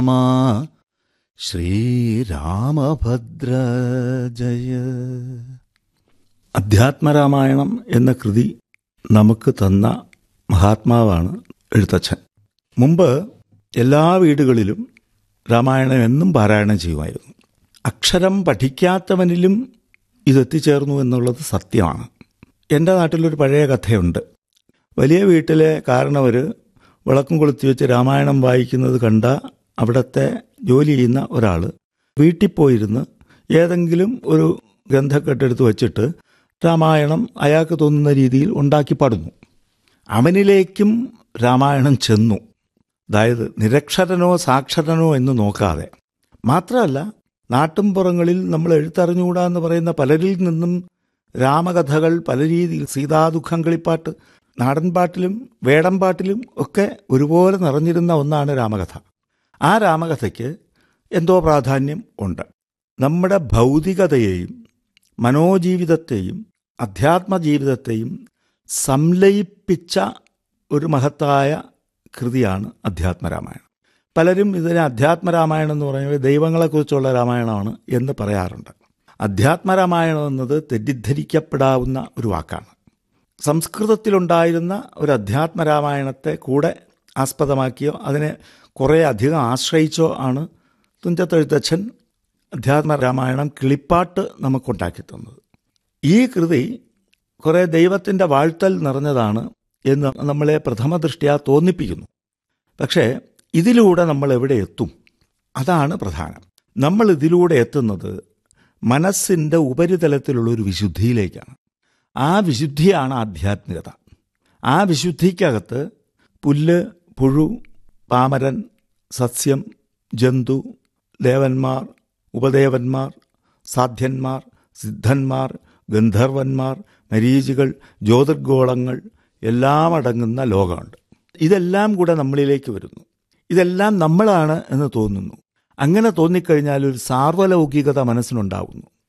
മാ ശ്രീരാമഭദ്ര ജയ അധ്യാത്മരാമായണം എന്ന കൃതി നമുക്ക് തന്ന മഹാത്മാവാണ് എഴുത്തച്ഛൻ മുമ്പ് എല്ലാ വീടുകളിലും രാമായണം എന്നും പാരായണം ചെയ്യുമായിരുന്നു അക്ഷരം പഠിക്കാത്തവനിലും ഇതെത്തിച്ചേർന്നു എന്നുള്ളത് സത്യമാണ് എൻ്റെ നാട്ടിലൊരു പഴയ കഥയുണ്ട് വലിയ വീട്ടിലെ കാരണവർ വിളക്കും കൊളുത്തി വെച്ച് രാമായണം വായിക്കുന്നത് കണ്ട അവിടുത്തെ ജോലി ചെയ്യുന്ന ഒരാൾ വീട്ടിൽ പോയിരുന്ന് ഏതെങ്കിലും ഒരു ഗ്രന്ഥക്കെട്ടെടുത്ത് വച്ചിട്ട് രാമായണം അയാൾക്ക് തോന്നുന്ന രീതിയിൽ ഉണ്ടാക്കി പാടുന്നു അവനിലേക്കും രാമായണം ചെന്നു അതായത് നിരക്ഷരനോ സാക്ഷരനോ എന്ന് നോക്കാതെ മാത്രമല്ല നാട്ടുംപുറങ്ങളിൽ നമ്മൾ എഴുത്തറിഞ്ഞുകൂടാ എന്ന് പറയുന്ന പലരിൽ നിന്നും രാമകഥകൾ പല രീതിയിൽ സീതാദുഃഖം കളിപ്പാട്ട് നാടൻപാട്ടിലും വേടൻപാട്ടിലും ഒക്കെ ഒരുപോലെ നിറഞ്ഞിരുന്ന ഒന്നാണ് രാമകഥ ആ രാമകഥയ്ക്ക് എന്തോ പ്രാധാന്യം ഉണ്ട് നമ്മുടെ ഭൗതികതയെയും മനോജീവിതത്തെയും അധ്യാത്മജീവിതത്തെയും സംലയിപ്പിച്ച ഒരു മഹത്തായ കൃതിയാണ് അധ്യാത്മരാമായണം പലരും ഇതിനെ അധ്യാത്മരാമായണം എന്ന് പറയുന്നത് ദൈവങ്ങളെക്കുറിച്ചുള്ള രാമായണമാണ് എന്ന് പറയാറുണ്ട് അധ്യാത്മരാമായണം എന്നത് തെറ്റിദ്ധരിക്കപ്പെടാവുന്ന ഒരു വാക്കാണ് സംസ്കൃതത്തിലുണ്ടായിരുന്ന ഒരു അധ്യാത്മരാമായണത്തെ കൂടെ ആസ്പദമാക്കിയോ അതിനെ കുറേ അധികം ആശ്രയിച്ചോ ആണ് തുഞ്ചത്തെഴുത്തച്ഛൻ അധ്യാത്മരാമായണം കിളിപ്പാട്ട് നമുക്കുണ്ടാക്കി തന്നത് ഈ കൃതി കുറേ ദൈവത്തിൻ്റെ വാഴ്ത്തൽ നിറഞ്ഞതാണ് എന്ന് നമ്മളെ പ്രഥമ ദൃഷ്ടിയാ തോന്നിപ്പിക്കുന്നു പക്ഷേ ഇതിലൂടെ നമ്മൾ എവിടെ എത്തും അതാണ് പ്രധാനം നമ്മൾ ഇതിലൂടെ എത്തുന്നത് മനസ്സിൻ്റെ ഉപരിതലത്തിലുള്ള ഒരു വിശുദ്ധിയിലേക്കാണ് ആ വിശുദ്ധിയാണ് ആധ്യാത്മികത ആ വിശുദ്ധിക്കകത്ത് പുല്ല് പുഴു പാമരൻ സസ്യം ജന്തു ദേവന്മാർ ഉപദേവന്മാർ സാധ്യന്മാർ സിദ്ധന്മാർ ഗന്ധർവന്മാർ മരീചികൾ ജ്യോതിർഗോളങ്ങൾ എല്ലാം അടങ്ങുന്ന ലോകമുണ്ട് ഇതെല്ലാം കൂടെ നമ്മളിലേക്ക് വരുന്നു ഇതെല്ലാം നമ്മളാണ് എന്ന് തോന്നുന്നു അങ്ങനെ തോന്നിക്കഴിഞ്ഞാൽ ഒരു സാർവലൗകികത മനസ്സിനുണ്ടാവുന്നു